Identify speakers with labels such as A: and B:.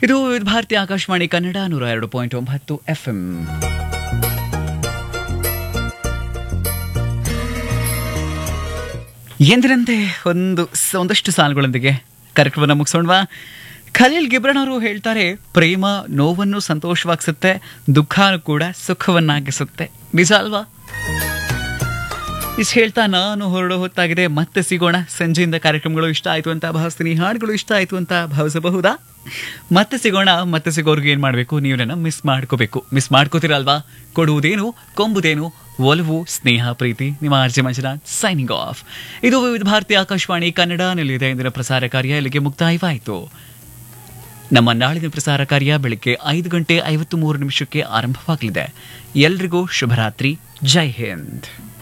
A: ಇದು ಭಾರತೀಯ ಆಕಾಶವಾಣಿ ಕನ್ನಡ ನೂರ ಎರಡು ಪಾಯಿಂಟ್ ಒಂಬತ್ತು ಎಫ್ ಎಂ ಎಂದಿನಂತೆ ಒಂದು ಸ- ಒಂದಷ್ಟು ಸಾಲುಗಳೊಂದಿಗೆ ಕಾರ್ಯಕ್ರಮವನ್ನು ಮುಗಿಸೋಣವಾ ಖಲೀಲ್ ಗಿಬ್ರನ್ ಅವರು ಹೇಳ್ತಾರೆ ಪ್ರೇಮ ನೋವನ್ನು ಸಂತೋಷವಾಗಿಸುತ್ತೆ ದುಃಖ ಕೂಡ ಸುಖವನ್ನಾಗಿಸುತ್ತೆ ನಿಜ ಅಲ್ವಾ ಇಷ್ಟು ಹೇಳ್ತಾ ನಾನು ಹೊರಡೋ ಹೊತ್ತಾಗಿದೆ ಮತ್ತೆ ಸಿಗೋಣ ಸಂಜೆಯಿಂದ ಕಾರ್ಯಕ್ರಮಗಳು ಇಷ್ಟ ಆಯಿತು ಅಂತ ಭಾವಿಸ್ತೀನಿ ಹಾಡುಗಳು ಇಷ್ಟ ಆಯಿತು ಅಂತ ಭಾವಿಸಬಹುದಾ ಮತ್ತೆ ಸಿಗೋಣ ಮತ್ತೆ ಸಿಗೋರ್ಗೆ ಏನು ಮಾಡಬೇಕು ನೀವು ನನ್ನ ಮಿಸ್ ಮಾಡ್ಕೋಬೇಕು ಮಿಸ್ ಮಾಡ್ಕೋತೀರಲ್ವಾ ಕೊಡುವುದೇನು ಕೊಂಬುದೇನು ಒಲವು ಸ್ನೇಹ ಪ್ರೀತಿ ನಿಮ್ಮ ಆರ್ಜೆ ಮಂಜುನಾಥ್ ಸೈನಿಂಗ್ ಆಫ್ ಇದು ವಿವಿಧ ಭಾರತೀಯ ಆಕಾಶವಾಣಿ ಕನ್ನಡ ನಿಲಯದ ಇಂದಿನ ಪ್ರಸಾರ ಕಾರ್ಯ ಇಲ್ಲಿಗೆ ಮುಕ್ತಾಯವಾಯಿತು ನಮ್ಮ ನಾಳಿನ ಪ್ರಸಾರ ಕಾರ್ಯ ಬೆಳಿಗ್ಗೆ ಐದು ಗಂಟೆ ಐವತ್ತು ಮೂರು ನಿಮಿಷಕ್ಕೆ ಆರಂಭವಾಗಲಿದೆ ಎಲ್ರಿಗೂ ಶುಭರಾತ್ರಿ ಜೈ ಹಿಂದ್